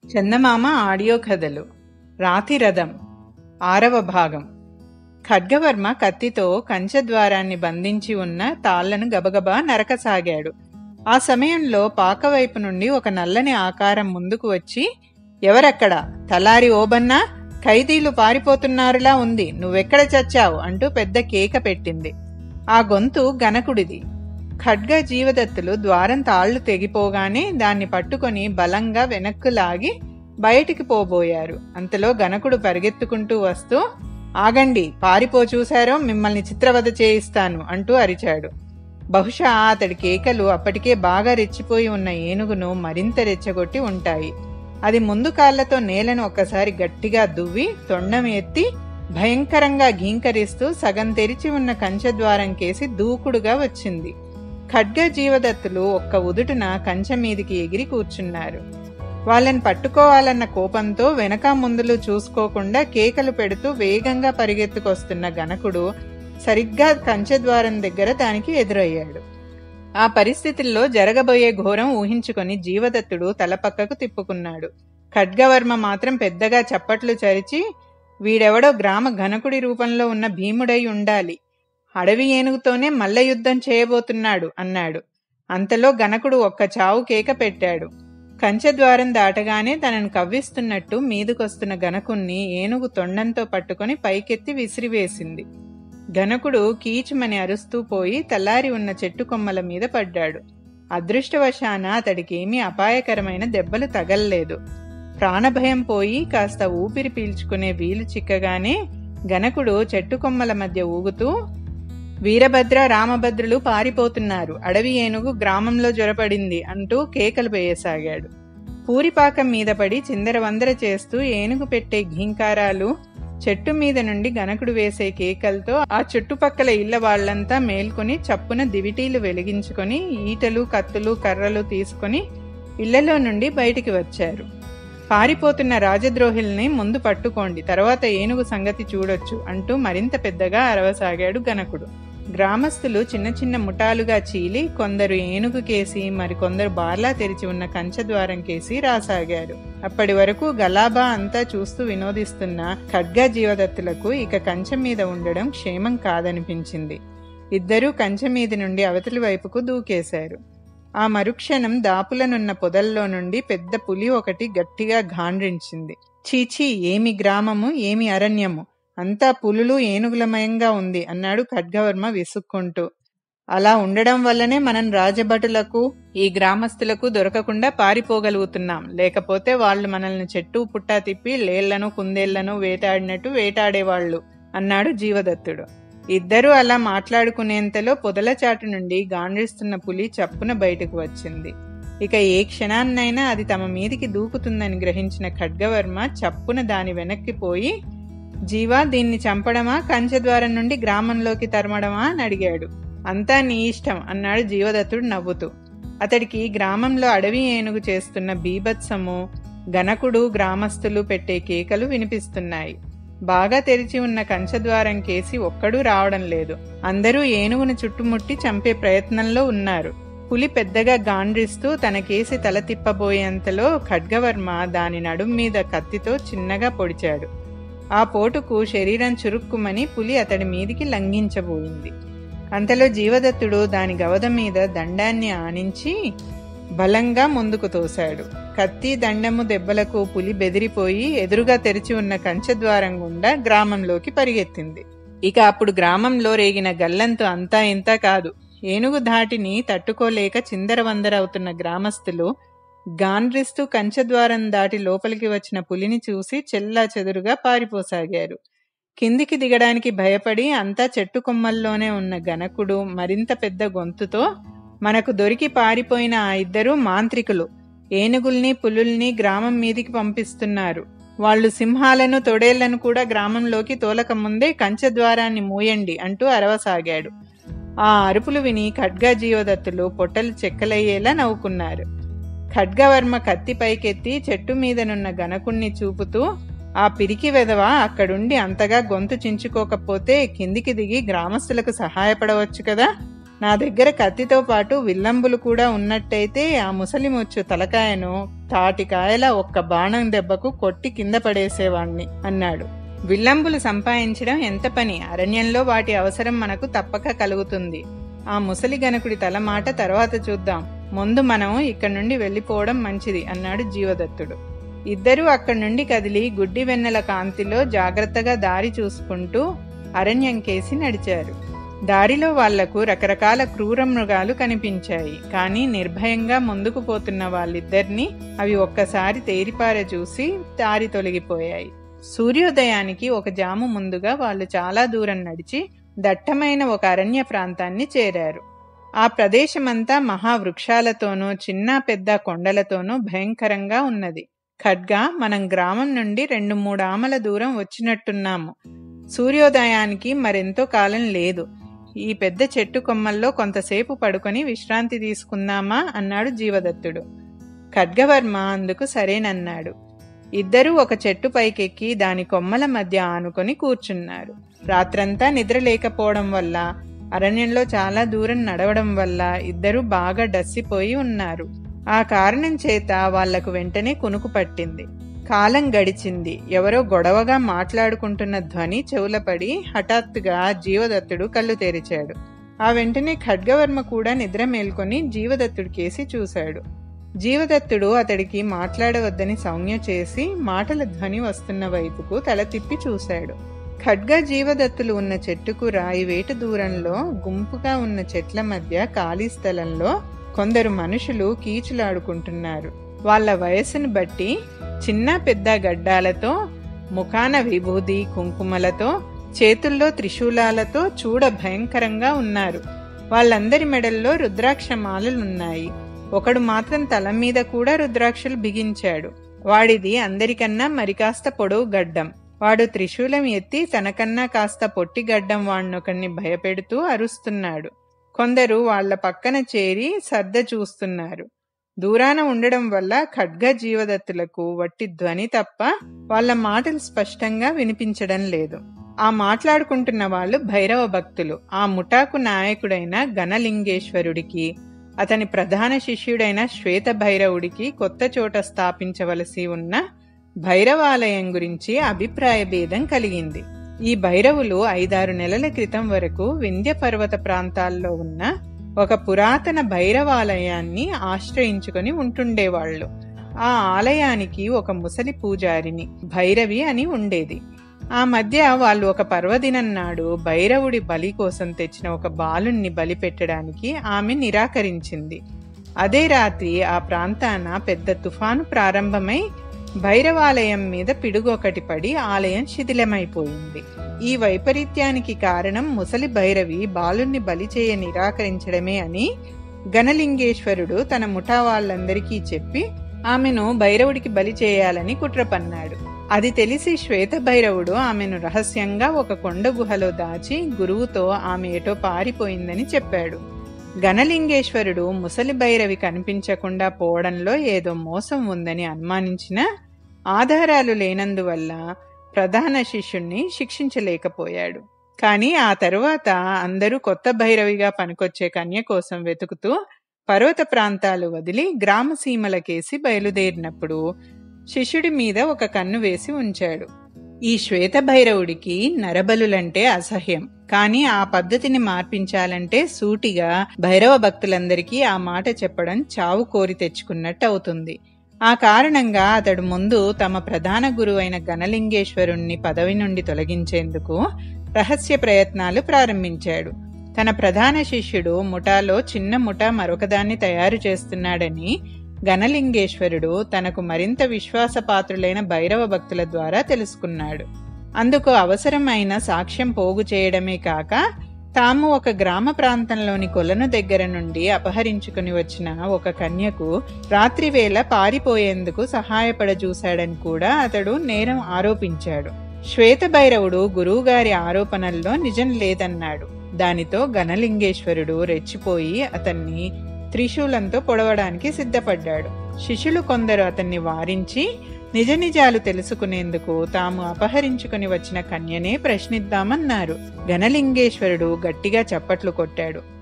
చందమామ audio కథలు రాతిరథం ఆరవ భాగం ఖడ్గవర్మ కత్తితో కంచద్వారాన్ని బంధించి ఉన్న తాళ్లను గబగబా నరకసాగాడు ఆ సమయంలో పాకవైపు నుండి ఒక నల్లని ఆకారం ముందుకు వచ్చి ఎవరక్కడ తలారి ఓబన్నా ఖైదీలు పారిపోతున్నారులా ఉంది నువ్వెక్కడ చచ్చావు అంటూ పెద్ద కేక పెట్టింది ఆ గొంతు గనకుడిది ఖడ్గ జీవదత్తులు ద్వారం తాళ్లు తెగిపోగానే దాన్ని పట్టుకొని బలంగా వెనక్కు లాగి బయటికి పోబోయారు అంతలో గణకుడు పరిగెత్తుకుంటూ వస్తూ ఆగండి పారిపో చూశారో మిమ్మల్ని చిత్రవద చేయిస్తాను అంటూ అరిచాడు బహుశా అతడి కేకలు అప్పటికే బాగా రెచ్చిపోయి ఉన్న ఏనుగును మరింత రెచ్చగొట్టి ఉంటాయి అది ముందు కాళ్లతో నేలను ఒక్కసారి గట్టిగా దువ్వి తొండం ఎత్తి భయంకరంగా ఘీంకరిస్తూ సగం తెరిచి ఉన్న కంచెద్వారం కేసి దూకుడుగా వచ్చింది ఖడ్గ జీవదత్తులు ఒక్క ఉదుటున కంచె మీదికి ఎగిరి కూర్చున్నారు వాళ్ళని పట్టుకోవాలన్న కోపంతో వెనక ముందులు చూసుకోకుండా కేకలు పెడుతూ వేగంగా పరిగెత్తుకొస్తున్న గణకుడు సరిగ్గా కంచె ద్వారం దగ్గర దానికి ఎదురయ్యాడు ఆ పరిస్థితుల్లో జరగబోయే ఘోరం ఊహించుకొని జీవదత్తుడు తల పక్కకు తిప్పుకున్నాడు ఖడ్గవర్మ మాత్రం పెద్దగా చప్పట్లు చరిచి వీడెవడో గ్రామ ఘనకుడి రూపంలో ఉన్న భీముడై ఉండాలి అడవి ఏనుగుతోనే మల్ల యుద్ధం చేయబోతున్నాడు అన్నాడు అంతలో గణకుడు ఒక్క చావు కేక పెట్టాడు కంచె ద్వారం దాటగానే తనను కవ్విస్తున్నట్టు మీదుకొస్తున్న గణకుణ్ణి ఏనుగు తొండంతో పట్టుకొని పైకెత్తి విసిరివేసింది గణకుడు కీచుమని అరుస్తూ పోయి తల్లారి ఉన్న చెట్టు కొమ్మల మీద పడ్డాడు అదృష్టవశాన అతడికి ఏమీ అపాయకరమైన దెబ్బలు తగల్లేదు ప్రాణభయం పోయి కాస్త ఊపిరి పీల్చుకునే వీలు చిక్కగానే గణకుడు చెట్టు కొమ్మల మధ్య ఊగుతూ వీరభద్ర రామభద్రులు పారిపోతున్నారు అడవి ఏనుగు గ్రామంలో జ్వరపడింది అంటూ కేకలు వేయసాగాడు పూరిపాకం మీద పడి చిందరవందర చేస్తూ ఏనుగు పెట్టే ఘీంకారాలు చెట్టు మీద నుండి గనకుడు వేసే కేకలతో ఆ చుట్టుపక్కల ఇళ్ల వాళ్లంతా మేల్కొని చప్పున దివిటీలు వెలిగించుకొని ఈటలు కత్తులు కర్రలు తీసుకొని ఇళ్లలో నుండి బయటికి వచ్చారు పారిపోతున్న రాజద్రోహిల్ని ముందు పట్టుకోండి తర్వాత ఏనుగు సంగతి చూడొచ్చు అంటూ మరింత పెద్దగా అరవసాగాడు గనకుడు గ్రామస్తులు చిన్న చిన్న ముఠాలుగా చీలి కొందరు ఏనుగు కేసి మరికొందరు బార్లా తెరిచి ఉన్న కంచద్వారం కేసి రాసాగారు అప్పటి వరకు గలాబా అంతా చూస్తూ వినోదిస్తున్న ఖడ్గా జీవదత్తులకు ఇక కంచె మీద ఉండడం క్షేమం కాదనిపించింది ఇద్దరూ కంచె మీద నుండి అవతలి వైపుకు దూకేశారు ఆ మరుక్షణం దాపులనున్న పొదల్లో నుండి పెద్ద పులి ఒకటి గట్టిగా గాండ్రించింది చీచీ ఏమి గ్రామము ఏమి అరణ్యము అంతా పులులు ఏనుగులమయంగా ఉంది అన్నాడు ఖడ్గవర్మ విసుక్కుంటూ అలా ఉండడం వల్లనే మనం రాజభటులకు ఈ గ్రామస్తులకు దొరకకుండా పారిపోగలుగుతున్నాం లేకపోతే వాళ్ళు మనల్ని చెట్టు పుట్టా తిప్పి లేళ్లను కుందేళ్లను వేటాడినట్టు వేటాడేవాళ్లు అన్నాడు జీవదత్తుడు ఇద్దరూ అలా మాట్లాడుకునేంతలో పొదల చాటు నుండి గాండ్రిస్తున్న పులి చప్పున బయటకు వచ్చింది ఇక ఏ క్షణాన్నైనా అది తమ మీదికి దూకుతుందని గ్రహించిన ఖడ్గవర్మ చప్పున దాని వెనక్కి పోయి జీవా దీన్ని చంపడమా కంచెద్వారం నుండి గ్రామంలోకి తరమడమా అని అడిగాడు అంతా నీ ఇష్టం అన్నాడు జీవదత్తుడు నవ్వుతూ అతడికి గ్రామంలో అడవి ఏనుగు చేస్తున్న బీభత్సము గణకుడు గ్రామస్తులు పెట్టే కేకలు వినిపిస్తున్నాయి బాగా తెరిచి ఉన్న కంచద్వారం కేసి ఒక్కడూ రావడం లేదు అందరూ ఏనుగును చుట్టుముట్టి చంపే ప్రయత్నంలో ఉన్నారు పులి పెద్దగా గాండ్రిస్తూ తన కేసి తల తిప్పబోయేంతలో ఖడ్గవర్మ దాని నడుం మీద కత్తితో చిన్నగా పొడిచాడు ఆ పోటుకు శరీరం చురుక్కుమని పులి అతడి మీదికి లంఘించబోయింది అంతలో జీవదత్తుడు దాని గవద మీద దండాన్ని ఆనించి బలంగా ముందుకు తోశాడు కత్తి దండము దెబ్బలకు పులి బెదిరిపోయి ఎదురుగా తెరిచి ఉన్న కంచెద్వారం గుండా గ్రామంలోకి పరిగెత్తింది ఇక అప్పుడు గ్రామంలో రేగిన గల్లంతు అంతా ఇంత కాదు ఏనుగు ధాటిని తట్టుకోలేక చిందరవందరవుతున్న గ్రామస్తులు గాండ్రిస్తూ కంచెద్వారం దాటి లోపలికి వచ్చిన పులిని చూసి చెల్లా చెదురుగా పారిపోసాగారు కిందికి దిగడానికి భయపడి అంతా చెట్టు కొమ్మల్లోనే ఉన్న గణకుడు మరింత పెద్ద గొంతుతో మనకు దొరికి పారిపోయిన ఆ ఇద్దరు మాంత్రికులు ఏనుగుల్ని పులుల్ని గ్రామం మీదికి పంపిస్తున్నారు వాళ్ళు సింహాలను తొడేళ్లను కూడా గ్రామంలోకి తోలక ముందే కంచె ద్వారాన్ని మూయండి అంటూ అరవసాగాడు ఆ అరుపులు విని ఖడ్గా జీవదత్తులు పొట్టలు చెక్కలయ్యేలా నవ్వుకున్నారు ఖడ్గవర్మ కత్తి పైకెత్తి చెట్టు మీదనున్న గణకుణ్ణి చూపుతూ ఆ పిరికి వెధవ అక్కడుండి అంతగా గొంతు చించుకోకపోతే కిందికి దిగి గ్రామస్తులకు సహాయపడవచ్చు కదా నా దగ్గర కత్తితో పాటు విల్లంబులు కూడా ఉన్నట్టయితే ఆ ముసలిముచ్చు తలకాయను తాటికాయల ఒక్క బాణం దెబ్బకు కొట్టి కింద పడేసేవాణ్ణి అన్నాడు విల్లంబులు సంపాదించడం ఎంత పని అరణ్యంలో వాటి అవసరం మనకు తప్పక కలుగుతుంది ఆ ముసలి గణకుడి తల మాట తర్వాత చూద్దాం ముందు మనం ఇక్కడి నుండి వెళ్ళిపోవడం మంచిది అన్నాడు జీవదత్తుడు ఇద్దరూ అక్కడి నుండి కదిలి గుడ్డి వెన్నెల కాంతిలో జాగ్రత్తగా దారి చూసుకుంటూ అరణ్యం కేసి నడిచారు దారిలో వాళ్లకు రకరకాల క్రూర మృగాలు కనిపించాయి కానీ నిర్భయంగా ముందుకు పోతున్న వాళ్ళిద్దరినీ అవి ఒక్కసారి తేరిపార చూసి దారి తొలగిపోయాయి సూర్యోదయానికి ఒక జాము ముందుగా వాళ్ళు చాలా దూరం నడిచి దట్టమైన ఒక అరణ్య ప్రాంతాన్ని చేరారు ఆ ప్రదేశమంతా మహావృక్షాలతోనూ చిన్న పెద్ద కొండలతోనూ భయంకరంగా ఉన్నది ఖడ్గా మనం గ్రామం నుండి రెండు మూడు ఆమల దూరం వచ్చినట్టున్నాము సూర్యోదయానికి మరెంతో కాలం లేదు ఈ పెద్ద చెట్టు కొమ్మల్లో కొంతసేపు పడుకొని విశ్రాంతి తీసుకుందామా అన్నాడు జీవదత్తుడు ఖడ్గవర్మ అందుకు సరేనన్నాడు ఇద్దరూ ఒక చెట్టు పైకెక్కి దాని కొమ్మల మధ్య ఆనుకొని కూర్చున్నారు రాత్రంతా నిద్ర లేకపోవడం వల్ల అరణ్యంలో చాలా దూరం నడవడం వల్ల ఇద్దరూ బాగా డస్సిపోయి ఉన్నారు ఆ కారణం చేత వాళ్లకు వెంటనే కునుకు పట్టింది కాలం గడిచింది ఎవరో గొడవగా మాట్లాడుకుంటున్న ధ్వని చెవులపడి హఠాత్తుగా జీవదత్తుడు కళ్ళు తెరిచాడు ఆ వెంటనే ఖడ్గవర్మ కూడా నిద్ర మేల్కొని జీవదత్తుడి కేసి చూశాడు జీవదత్తుడు అతడికి మాట్లాడవద్దని సౌజ్ఞ చేసి మాటల ధ్వని వస్తున్న వైపుకు తల తిప్పి చూశాడు ఖడ్గ జీవదత్తులు ఉన్న చెట్టుకు రాయి వేటు దూరంలో గుంపుగా ఉన్న చెట్ల మధ్య ఖాళీ స్థలంలో కొందరు మనుషులు కీచులాడుకుంటున్నారు వాళ్ళ వయస్సును బట్టి చిన్న పెద్ద గడ్డాలతో ముఖాన విభూది కుంకుమలతో చేతుల్లో త్రిశూలాలతో చూడ భయంకరంగా ఉన్నారు వాళ్ళందరి మెడల్లో రుద్రాక్ష మాలలున్నాయి ఒకడు మాత్రం తల మీద కూడా రుద్రాక్షలు బిగించాడు వాడిది అందరికన్నా మరి కాస్త పొడవు గడ్డం వాడు త్రిశూలం ఎత్తి తనకన్నా కాస్త పొట్టి గడ్డం వాణ్ణొకడిని భయపెడుతూ అరుస్తున్నాడు కొందరు వాళ్ల పక్కన చేరి సర్ద చూస్తున్నారు దూరాన ఉండడం వల్ల ఖడ్గ జీవదత్తులకు వట్టి ధ్వని తప్ప వాళ్ళ మాటలు స్పష్టంగా వినిపించడం లేదు ఆ మాట్లాడుకుంటున్న వాళ్ళు భైరవ భక్తులు ఆ ముఠాకు నాయకుడైన గణలింగేశ్వరుడికి అతని ప్రధాన శిష్యుడైన శ్వేత భైరవుడికి కొత్త చోట స్థాపించవలసి ఉన్న భైరవాలయం గురించి అభిప్రాయ భేదం కలిగింది ఈ భైరవులు ఐదారు నెలల క్రితం వరకు వింధ్య పర్వత ప్రాంతాల్లో ఉన్న ఒక పురాతన భైరవాలయాన్ని ఆశ్రయించుకొని ఉంటుండేవాళ్లు ఆ ఆలయానికి ఒక ముసలి పూజారిని భైరవి అని ఉండేది ఆ మధ్య వాళ్ళు ఒక పర్వదినం నాడు భైరవుడి బలి కోసం తెచ్చిన ఒక బాలుణ్ణి బలి పెట్టడానికి ఆమె నిరాకరించింది అదే రాత్రి ఆ ప్రాంతాన పెద్ద తుఫాను ప్రారంభమై భైరవాలయం మీద పిడుగు ఒకటి పడి ఆలయం శిథిలమైపోయింది ఈ వైపరీత్యానికి కారణం ముసలి భైరవి బాలుణ్ణి బలి చేయ నిరాకరించడమే అని గణలింగేశ్వరుడు తన ముఠా వాళ్ళందరికీ చెప్పి ఆమెను భైరవుడికి బలి చేయాలని కుట్ర పన్నాడు అది తెలిసి శ్వేత భైరవుడు ఆమెను రహస్యంగా ఒక కొండ గుహలో దాచి గురువుతో ఆమె ఎటో పారిపోయిందని చెప్పాడు గణలింగేశ్వరుడు ముసలి భైరవి కనిపించకుండా పోవడంలో ఏదో మోసం ఉందని అనుమానించిన ఆధారాలు లేనందువల్ల ప్రధాన శిష్యుణ్ణి శిక్షించలేకపోయాడు కానీ ఆ తరువాత అందరూ కొత్త భైరవిగా పనికొచ్చే కన్య కోసం వెతుకుతూ పర్వత ప్రాంతాలు వదిలి గ్రామ సీమలకేసి బయలుదేరినప్పుడు శిష్యుడి మీద ఒక కన్ను వేసి ఉంచాడు ఈ శ్వేత భైరవుడికి నరబలులంటే అసహ్యం కానీ ఆ పద్ధతిని మార్పించాలంటే సూటిగా భైరవ భక్తులందరికీ ఆ మాట చెప్పడం చావు కోరి తెచ్చుకున్నట్టు అవుతుంది ఆ కారణంగా అతడు ముందు తమ ప్రధాన గురువైన గణలింగేశ్వరుణ్ణి పదవి నుండి తొలగించేందుకు రహస్య ప్రయత్నాలు ప్రారంభించాడు తన ప్రధాన శిష్యుడు ముఠాలో చిన్న ముఠా మరొకదాన్ని తయారు చేస్తున్నాడని గణలింగేశ్వరుడు తనకు మరింత విశ్వాసపాత్రులైన భైరవ భక్తుల ద్వారా తెలుసుకున్నాడు అందుకు అవసరమైన సాక్ష్యం పోగు చేయడమే కాక తాము ఒక గ్రామ ప్రాంతంలోని కొలను దగ్గర నుండి అపహరించుకుని వచ్చిన ఒక కన్యకు రాత్రివేళ పారిపోయేందుకు సహాయపడజూశాడని కూడా అతడు నేరం ఆరోపించాడు శ్వేత భైరవుడు గురువుగారి ఆరోపణల్లో నిజం లేదన్నాడు దానితో గణలింగేశ్వరుడు రెచ్చిపోయి అతన్ని త్రిశూలంతో పొడవడానికి సిద్ధపడ్డాడు శిష్యులు కొందరు అతన్ని వారించి నిజ నిజాలు తెలుసుకునేందుకు తాము అపహరించుకుని వచ్చిన కన్యనే ప్రశ్నిద్దామన్నారు గణలింగేశ్వరుడు గట్టిగా చప్పట్లు కొట్టాడు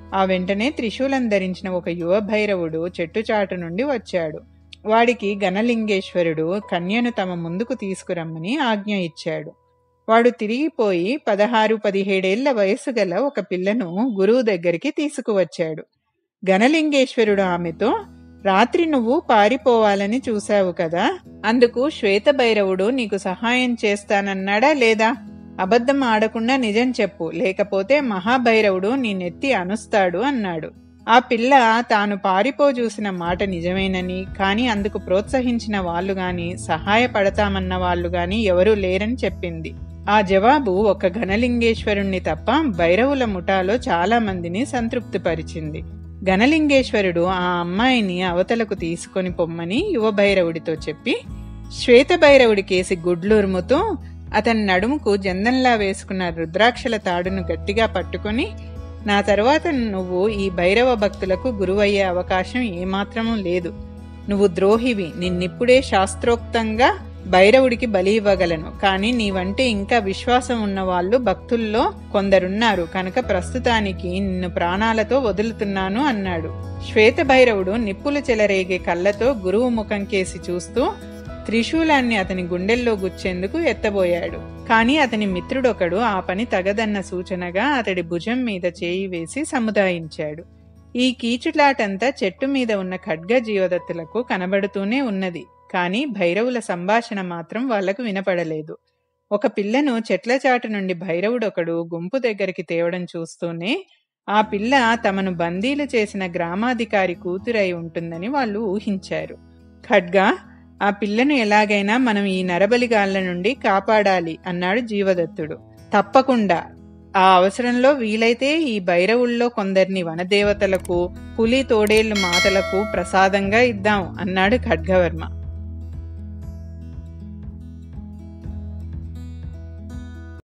ఆ వెంటనే త్రిశూలం ధరించిన ఒక యువ భైరవుడు చెట్టుచాటు నుండి వచ్చాడు వాడికి గణలింగేశ్వరుడు కన్యను తమ ముందుకు తీసుకురమ్మని ఆజ్ఞ ఇచ్చాడు వాడు తిరిగిపోయి పదహారు పదిహేడేళ్ల వయసు గల ఒక పిల్లను గురువు దగ్గరికి తీసుకువచ్చాడు గణలింగేశ్వరుడు ఆమెతో రాత్రి నువ్వు పారిపోవాలని చూశావు కదా అందుకు శ్వేత భైరవుడు నీకు సహాయం చేస్తానన్నాడా లేదా అబద్ధం ఆడకుండా నిజం చెప్పు లేకపోతే మహాభైరవుడు నీ నెత్తి అనుస్తాడు అన్నాడు ఆ పిల్ల తాను పారిపో చూసిన మాట నిజమేనని కాని అందుకు ప్రోత్సహించిన వాళ్ళు గాని సహాయపడతామన్న వాళ్ళు గాని ఎవరూ లేరని చెప్పింది ఆ జవాబు ఒక ఘనలింగేశ్వరుణ్ణి తప్ప భైరవుల ముఠాలో చాలా మందిని సంతృప్తిపరిచింది గణలింగేశ్వరుడు ఆ అమ్మాయిని అవతలకు తీసుకొని పొమ్మని యువ భైరవుడితో చెప్పి శ్వేత భైరవుడి కేసి గుడ్లురుముతూ అతని నడుముకు జందంలా వేసుకున్న రుద్రాక్షల తాడును గట్టిగా పట్టుకొని నా తరువాత నువ్వు ఈ భైరవ భక్తులకు గురువయ్యే అవకాశం ఏమాత్రమూ లేదు నువ్వు ద్రోహివి నిన్నిప్పుడే శాస్త్రోక్తంగా భైరవుడికి బలి ఇవ్వగలను కానీ నీవంటే ఇంకా విశ్వాసం ఉన్న వాళ్ళు భక్తుల్లో కొందరున్నారు కనుక ప్రస్తుతానికి నిన్ను ప్రాణాలతో వదులుతున్నాను అన్నాడు శ్వేత భైరవుడు నిప్పులు చెలరేగే కళ్ళతో గురువు ముఖం కేసి చూస్తూ త్రిశూలాన్ని అతని గుండెల్లో గుచ్చేందుకు ఎత్తబోయాడు కాని అతని మిత్రుడొకడు ఆ పని తగదన్న సూచనగా అతడి భుజం మీద చేయి వేసి సముదాయించాడు ఈ కీచులాటంతా చెట్టు మీద ఉన్న ఖడ్గ జీవదత్తులకు కనబడుతూనే ఉన్నది కాని భైరవుల సంభాషణ మాత్రం వాళ్లకు వినపడలేదు ఒక పిల్లను చెట్ల చాటు నుండి భైరవుడొకడు గుంపు దగ్గరికి తేవడం చూస్తూనే ఆ పిల్ల తమను బందీలు చేసిన గ్రామాధికారి కూతురై ఉంటుందని వాళ్ళు ఊహించారు ఖడ్గా ఆ పిల్లను ఎలాగైనా మనం ఈ నరబలిగాళ్ల నుండి కాపాడాలి అన్నాడు జీవదత్తుడు తప్పకుండా ఆ అవసరంలో వీలైతే ఈ భైరవుల్లో కొందరిని వనదేవతలకు పులి తోడేళ్లు మాతలకు ప్రసాదంగా ఇద్దాం అన్నాడు ఖడ్గవర్మ